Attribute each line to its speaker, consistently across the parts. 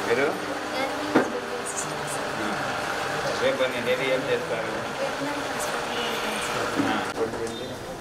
Speaker 1: మీరు
Speaker 2: animal husbandry assistant sir
Speaker 1: ఆ. రేపు నేను డైలీ ఏం చేస్తారు
Speaker 2: వెటనరీ హాస్పిటల్లో ఉంటాను సార్
Speaker 1: ఆ, కొద్దిగా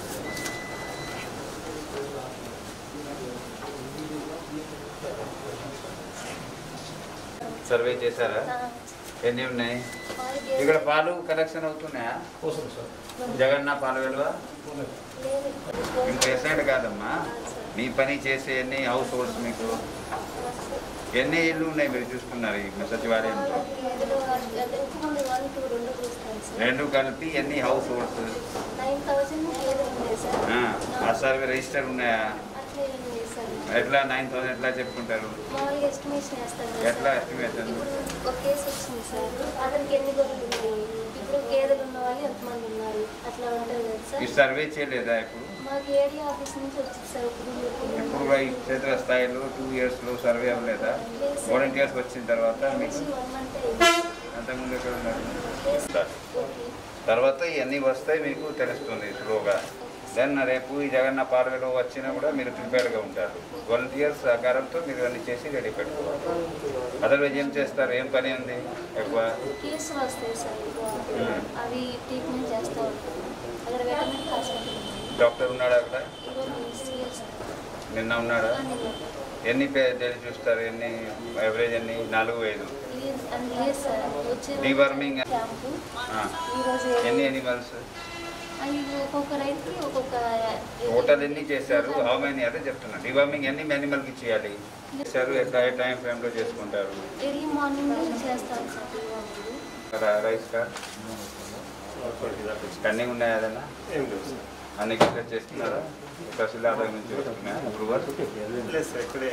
Speaker 1: సర్వే చేశారా ఎన్ని ఉన్నాయి ఇక్కడ పాలు కలెక్షన్ అవుతున్నాయా
Speaker 3: వస్తుంది సార్
Speaker 1: జగన్న పాలు విలువ
Speaker 2: లేదు
Speaker 1: మీకు పేషెంట్ కాదమ్మా మీ పని చేసే ఎన్ని హౌస్ హోల్డ్స్ మీకు ఎన్ని ఇల్లు ఉన్నాయి మీరు చూసుకున్నారు ఈ సచివాలయంలో
Speaker 2: గేదెలు ఎక్కువ వన్ టూ రెండు చూస్తాను సార్
Speaker 1: రెండు కలిపి ఎన్ని హౌస్ హోల్డ్స్
Speaker 2: నైన్ థౌజండ్ గేదెలు ఉన్నాయి సార్
Speaker 1: ఆ సర్వే రిజిస్టర్ ఉన్నాయా
Speaker 2: అట్లా ఏం లేదు సార్
Speaker 1: ఎట్లా నైన్ థౌసండ్ ఎట్లా చెప్పుకుంటారు
Speaker 2: మామూలుగా ఎస్టిమేషన్ వేస్తాను కదా
Speaker 1: ఎట్లా
Speaker 2: సార్.
Speaker 1: ఎస్టిమేషన్
Speaker 2: ఇప్పుడు ఒక కేసు వచ్చింది సార్ అతనికి ఎన్ని గొర్రెలు ఉన్నాయి ఇప్పుడు గేదెలు ఉన్న వాళ్ళు ఎంతమంది ఉన్నారు అట్లా ఉంటుంది కదా
Speaker 1: ఈ
Speaker 2: సార్
Speaker 1: సర్వే చేయలేదా ఇప్పుడు
Speaker 2: మాకు ఏరియా ఆఫీస్ నుంచి వచ్చింది సార్ ఇప్పుడు
Speaker 1: ఇప్పుడు ఈ క్షేత్ర స్థాయిలో టూ ఇయర్స్లో సర్వే అవ్వలేదా వాలంటీర్స్ వచ్చిన తర్వాత మీకు
Speaker 2: వచ్చి వన్ మంత్ అయింది
Speaker 1: అంతకుముందు ఎక్కడ ఉన్నారు
Speaker 2: లేదు సార్. ఓకే
Speaker 1: తర్వాత ఇవన్నీ వస్తాయి మీకు తెలుస్తుంది స్లోగా దెన్ రేపు ఈ జగన్న పార్వేలో వచ్చినా కూడా మీరు ప్రిపేర్గా ఉంటారు వాలంటీర్స్ సహకారంతో మీరు అన్ని చేసి రెడీ పెట్టుకోవాలి అదర్వైజ్ ఏం చేస్తారు ఏం పని ఉంది ఎక్కువ
Speaker 2: కేసులు వస్తాయి సార్
Speaker 1: మ్మ్.
Speaker 2: అవి ట్రీట్మెంట్ చేస్తూ ఉంటాం అక్కడ వెటర్నరీ హాస్పిటల్ ఉంది
Speaker 1: డాక్టర్ ఉన్నాడా అక్కడ
Speaker 2: ఈరోజు సీరియస్
Speaker 1: నిన్న ఉన్నాడా ఎన్ని పేజీలు చూస్తారు ఎన్ని యావరేజ్ ఎన్ని నాలుగు ఐదు
Speaker 2: అది లేదు సార్ వచ్చే
Speaker 1: Deworming.
Speaker 2: క్యాంపు
Speaker 1: ఆ.
Speaker 2: ఈరోజు
Speaker 1: ఎన్ని ఎనిమల్స్
Speaker 2: అవి ఒక్కొక్క రైతుకి ఒక్కొక్క
Speaker 1: టోటల్ ఎన్ని చేశారు హౌ మెనీ అదే చెప్తున్నా డివార్మింగ్ ఎన్ని యానిమల్కి చేయాలి చేశారు ఎట్లా ఏ టైం ఫ్రేమ్లో చేసుకుంటారు
Speaker 2: ఎర్లీ మార్నింగ్ చేస్తాను సార్ deworming.
Speaker 1: ర- రైస్ కార్ కన్నింగ్ ఉన్నాయా ఏదైనా
Speaker 3: ఏం లేదు సార్
Speaker 1: అన్ని క్లియర్ చేస్తున్నారా తహసీల్దార్ నుంచి వస్తున్నాయా అప్రూవల్
Speaker 3: లేదు సార్ ఇక్కడే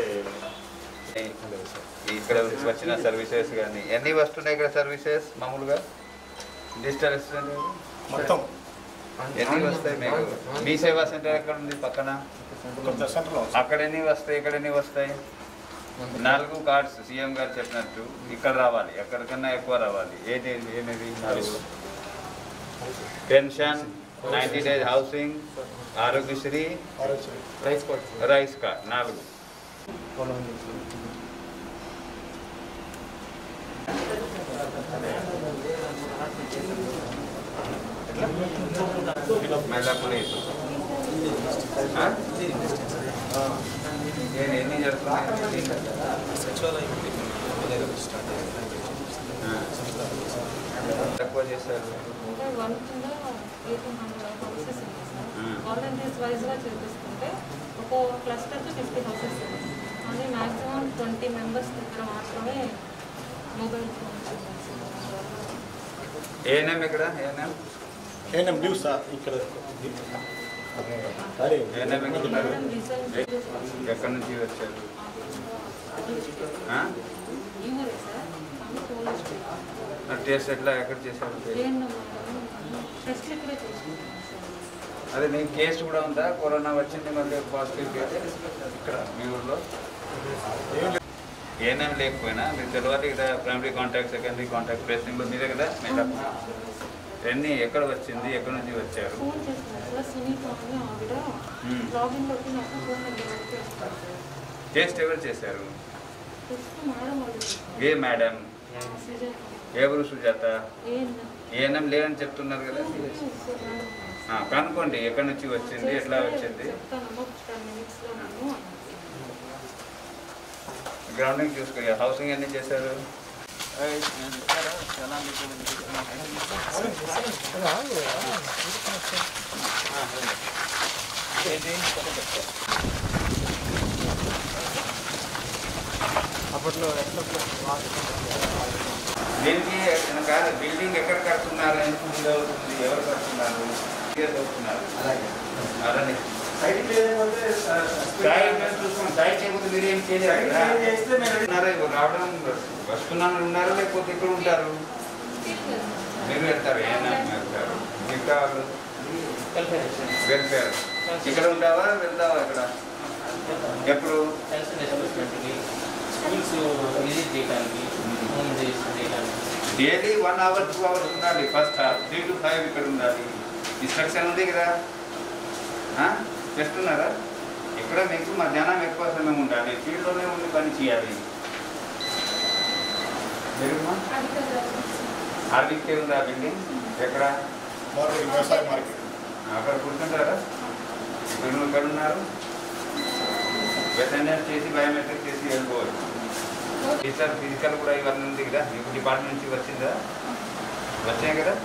Speaker 1: ఇక్కడ వచ్చిన సర్వీసెస్ కానీ ఎన్ని వస్తున్నాయి ఇక్కడ సర్వీసెస్ మామూలుగా డిజిటల్ అసిస్టెంట్
Speaker 3: మొత్తం
Speaker 1: ఎన్ని వస్తాయి మీకు మీ సేవా సెంటర్ ఎక్కడ ఉంది పక్కన
Speaker 3: కొంత సెంటర్లో ఉంది సార్.
Speaker 1: అక్కడ ఎన్ని వస్తాయి ఇక్కడ ఎన్ని వస్తాయి నాలుగు కార్డ్స్ సీఎం గారు చెప్పినట్టు ఇక్కడ రావాలి ఎక్కడికన్నా ఎక్కువ రావాలి ఏది ఏమిది నాలుగు pension ninety days housing Aarogyasri
Speaker 3: rice కోట్
Speaker 1: రైస్ కార్డ్ నాలుగు మైలాపూర్ ఆ? నేను ఎన్ని జరుగుతున్నాయి తక్కువ చేశారు
Speaker 4: అంటే వన్ కింద ఎయిటీన్ హండ్రెడ్ హౌసెస్ ఉన్నాయి సార్
Speaker 1: Hmm.
Speaker 4: వాలంటీర్స్ వైజ్గా చేపిస్తుంటే ఒక్కో క్లస్టర్కి ఫిఫ్టీ హౌసెస్ ఉన్నాయి కానీ మ్యాక్సిమం ట్వంటీ మెంబర్స్ దగ్గర మాత్రమే మొబైల్ ఫోన్స్ ఉన్నాయి సార్
Speaker 1: ఏఎన్ఎం ఇక్కడ ఏఎన్ఎం
Speaker 3: ఏఎన్ఎం లీవ్ సార్ ఇక్కడ అరే
Speaker 1: ఏఎన్ఎం ఇక్కడ ఉన్నారు
Speaker 4: రీసెంట్
Speaker 1: ఎక్కడి నుంచి వచ్చారు ఆ?
Speaker 4: ఈ ఊరే సార్ కానీ పోలీస్
Speaker 1: మరి టెస్ట్ ఎట్లా ఎక్కడ చేశారు
Speaker 4: జేఎన్ఎం టెస్ట్ ఇక్కడే చేసుకుంటాం సార్
Speaker 1: అదే మీకు కేసు కూడా ఉందా కరోనా వచ్చింది మళ్ళీ పాజిటివ్ కేసు ఇక్కడ మీ ఊర్లో ఏనేం లేకపోయినా మీకు తెలియాలి కదా ప్రైమరీ కాంటాక్ట్ సెకండరీ కాంటాక్ట్ ట్రేసింగ్లో మీరే కదా మేడం ఎన్ని ఎక్కడ వచ్చింది ఎక్కడి నుంచి వచ్చారు
Speaker 4: ఫోన్ చేస్తున్నాను సార్ సునీత అని ఆవిడ
Speaker 1: Hmm.
Speaker 4: లాగిన్లోకి నాకు ఫోన్ నెంబర్ పెట్టి వస్తారు సార్
Speaker 1: టెస్ట్ ఎవరు చేశారు
Speaker 4: టెస్ట్ మేడం వాళ్ళు
Speaker 1: ఏ మేడం
Speaker 4: సుజాత
Speaker 1: ఎవరు సుజాత
Speaker 4: ఏఎన్ఎం
Speaker 1: ఏఎన్ఎం లేదని చెప్తున్నారు కదా ఆ, కనుక్కోండి ఎక్కడి నుంచి వచ్చింది ఎట్లా వచ్చింది గ్రౌండింగ్ చూసుకో హౌసింగ్ ఎన్ని చేశారు
Speaker 3: అప్పట్లో
Speaker 1: దీనికి కాదు బిల్డింగ్ ఎక్కడ కడుతున్నారు ఎంత ముందు అవుతుంది ఎవరు కడుతున్నారు Years అవుతున్నారు అలానే సైట్ చూసుకోండి సైట్ చేయకపోతే మీరు ఏం చేయలేరు కదా? ఉన్నారా? ఇప్పుడు రావడం వస్తున్నాను ఉన్నారు లేకపోతే ఇక్కడ ఉంటారు మీరు వెళ్తారు ఏమైనా వెళ్తారు ఇంకా వెళ్తారు ఇక్కడ ఉంటావా వెళ్తావా ఇక్కడ ఎప్పుడు
Speaker 5: స్కూల్స్ విజిట్ చేయడానికి హోమ్ విజిట్ చేయడానికి
Speaker 1: daily one hour two hours ఉండాలి ఫస్ట్ త్రీ టు ఫైవ్ ఇక్కడ ఉండాలి ఇన్స్ట్రక్షన్ ఉంది కదా ఆ? చేస్తున్నారా ఇక్కడ మీకు మధ్యాహ్నం ఎక్కువ సమయం ఉండాలి ఫీల్డ్లోనే ఉండి పని చేయాలి మీరుమా ఆర్బీకే ఉందా బిల్డింగ్ ఎక్కడ
Speaker 3: మార్కెట్ వ్యవసాయ మార్కెట్
Speaker 1: అక్కడ కూర్చుంటారా ఇప్పుడు నువ్వు ఎక్కడ ఉన్నారు వెటర్నరీ చేసి బయోమెట్రిక్ చేసి వెళ్ళిపోవచ్చు ఫిజికల్ ఫిజికల్ కూడా ఇవన్నీ ఉంది కదా మీకు డిపార్ట్మెంట్ నుంచి వచ్చిందా వచ్చాయి కదా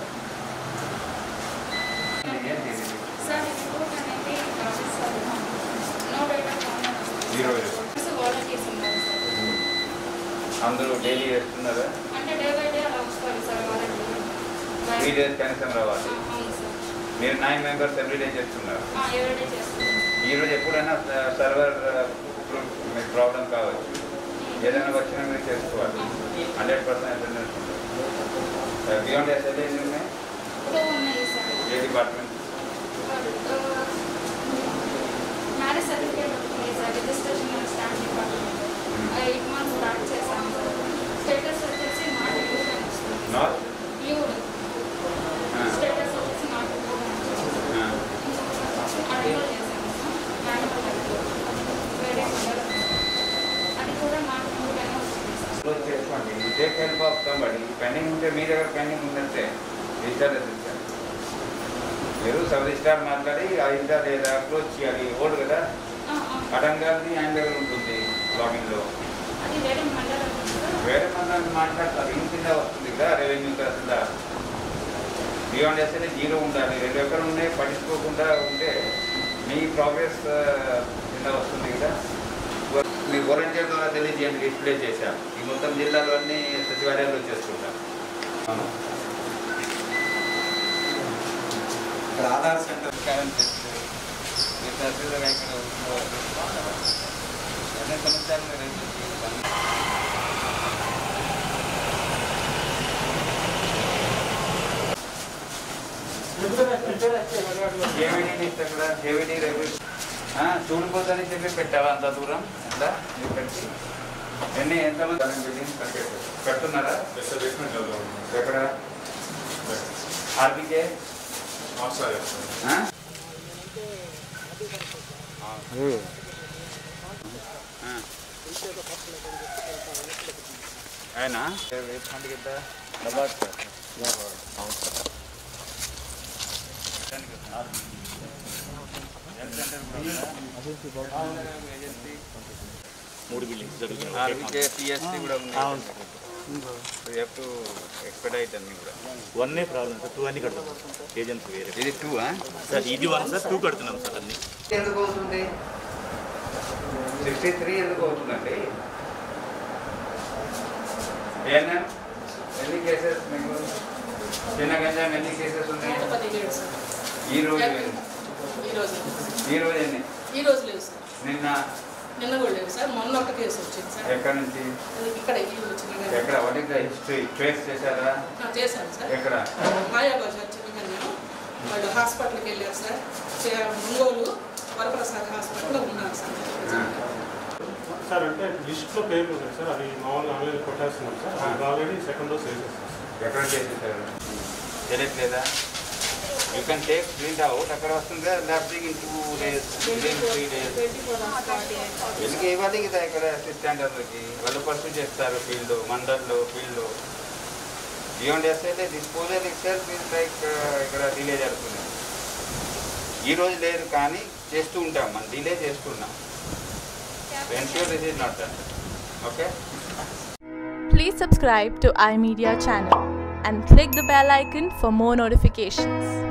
Speaker 1: ఏంటి ఇది?
Speaker 6: సార్ ఈ రిపోర్ట్ అనేది రాసిస్తారు నో డేటా
Speaker 1: ఈ రోజు
Speaker 6: వాలంటీర్స్ ఉన్నారు సార్
Speaker 1: అందరూ డైలీ చేస్తున్నారా
Speaker 6: అంటే డే బై డే అలా వస్తారు సార్
Speaker 1: త్రీ
Speaker 6: వాలంటీర్
Speaker 1: డేస్ కనీసం రావాలి
Speaker 6: అవును సార్
Speaker 1: మీరు నైన్ మెంబర్స్ ఎవ్రీ డే చేస్తున్నారు
Speaker 6: ఎవరిడే చేస్తారు
Speaker 1: ఈ రోజు ఎప్పుడైనా సర్వర్ మీకు ప్రాబ్లం కావచ్చు ఏదైనా వచ్చినా మీరు చేసుకోవాలి హండ్రెడ్ పర్సెంట్ అటెండెన్స్ ఉంటుంది బియాండ్ ఎస్ఎల్ఏ ఎన్ని ఉన్నాయి
Speaker 6: టూ ఉన్నాయి సార్
Speaker 1: ఏ డిపార్ట్మెంట్
Speaker 6: మ్యారేజ్ సర్టిఫికేట్ ఉంది sir registration and stamp department eight months start చేశాము సార్ స్టేటస్ వచ్చేసి నాట్ యూజ్ అని వస్తుంది
Speaker 1: నాట్
Speaker 6: యూ స్టేటస్ వచ్చేసి నాట్ యూజ్ అడిగో చేశాను సార్ మాన్యువల్ వేరే ఉండదు అది కూడా నాకు మూడైనా వస్తుంది సార్
Speaker 1: క్లోజ్ చేసుకోండి take help of somebody pending ఉంటే మీ దగ్గర పెండింగ్ ఉందంటే రిజిస్టర్ రిజిస్టర్ మీరు సబ్ రిజిస్టార్ మాట్లాడి అయిందా లేదా క్లోజ్ చేయాలి ఓల్డ్ కదా
Speaker 6: ఆ, ఆ.
Speaker 1: అడంగాల్ది ఆయన దగ్గర ఉంటుంది లాగిన్లో
Speaker 6: అది వేరే మండలం సార్
Speaker 1: వేరే మంది మాట్లాడతారు ఇంటి కింద వస్తుంది కదా revenue Tahsildar beyond SLA zero ఉండాలి రెండు ఎకరాలు ఉన్నాయి పట్టించుకోకుండా ఉంటే మీ ప్రోగ్రెస్ కింద వస్తుంది కదా మీ వాలంటీర్ ద్వారా తెలియజేయండి డిస్ప్లే చేశాం ఈ మొత్తం జిల్లాలో అన్ని సచివాలయాల్లో చేసుకుంటాం అవును. ఇక్కడ ఆధార్ సెంటర్ కరెంట్ టెస్ట్ మీరు తహసీల్దార్ ఇక్కడ ఉండవచ్చు. అన్ని సమస్యలు రైతు జీవితం జేవిడి అక్కడ జేవిడి రేపు చూడిపోతుందని చెప్పి పెట్టావా అంత దూరం ఎంత మీరు పెట్టి ఎన్ని ఎంతమంది బిల్డింగ్ కట్టున్నారా ఎక్కడ ఆర్బీకే ఆ? ఆ. ఆయన ఏ ఫండ్ కింద డబ్బా
Speaker 7: మూడు బిల్డింగ్స్ జరుగుతున్నాయి
Speaker 1: ఆర్బీకే పిఎస్సి కూడా ఉంది టు ఎక్స్పెడైట్ అన్ని కూడా
Speaker 7: one A problem sir two అన్ని కడుతున్నాం ఏజెన్సీ వేరే
Speaker 1: ఇది టూ
Speaker 7: సార్ ఇది వన్ సార్ టూ కడుతున్నాం సార్ అన్ని
Speaker 1: ఎందుకు అవుతుంది సిక్స్టీ త్రీ ఎందుకు అవుతుందండి ఏఎన్ఎం ఎన్ని కేసెస్ మీకు చిన్న గంజాం ఎన్ని కేసెస్ ఉన్నాయి
Speaker 8: పదిహేడు సార్
Speaker 1: ఈ రోజు
Speaker 8: ఈ రోజు
Speaker 1: ఈ రోజు ఎన్ని
Speaker 8: ఈ రోజు లేవు సార్
Speaker 1: నిన్న
Speaker 8: నిన్న కూడా లేవు సార్ మొన్న ఒక కేసు వచ్చింది సార్
Speaker 1: ఎక్కడి నుంచి
Speaker 8: అది ఇక్కడ ఈ వచ్చిన
Speaker 1: ఎక్కడ what is the history trace చేశారా
Speaker 8: చేశాను సార్
Speaker 1: ఎక్కడ
Speaker 8: మాయాబాద్ చిన్నగన్యం వాళ్ళు హాస్పిటల్కి వెళ్ళారు సార్ చే- ఒంగోలు వరప్రసాద్ హాస్పిటల్లో ఉన్నారు సార్
Speaker 3: సార్ అంటే లిస్ట్లో పేర్లు ఉన్నాయి సార్ అది మామూలుగా ఆన్లైన్ కొట్టేస్తున్నాం సార్ అది ఆల్రెడీ సెకండ్ డోస్ వేసేస్తాం
Speaker 1: ఎక్కడ చేసేసారు తెలియట్లేదా you can take print out అక్కడ వస్తుందా lasting in two days three days
Speaker 8: twenty four hours forty eight
Speaker 1: ఎందుకు ఇవ్వాలి కదా ఇక్కడ అసిస్టెంట్ అందరికి వాళ్ళు పర్సూ చేస్తారు ఫీల్డ్ మండల్లో ఫీల్డ్ బియాండ్ ఎస్ఐతే డిస్పోజల్ ఇట్సెల్ఫ్ ఇస్ లైక్ ఇక్కడ డిలే జరుగుతుంది ఈ రోజు లేదు కానీ చేస్తూ ఉంటాం మనం డిలే చేస్తున్నాం ensure this is not done okay
Speaker 9: Please subscribe to iMedia channel and click the bell icon for more notifications.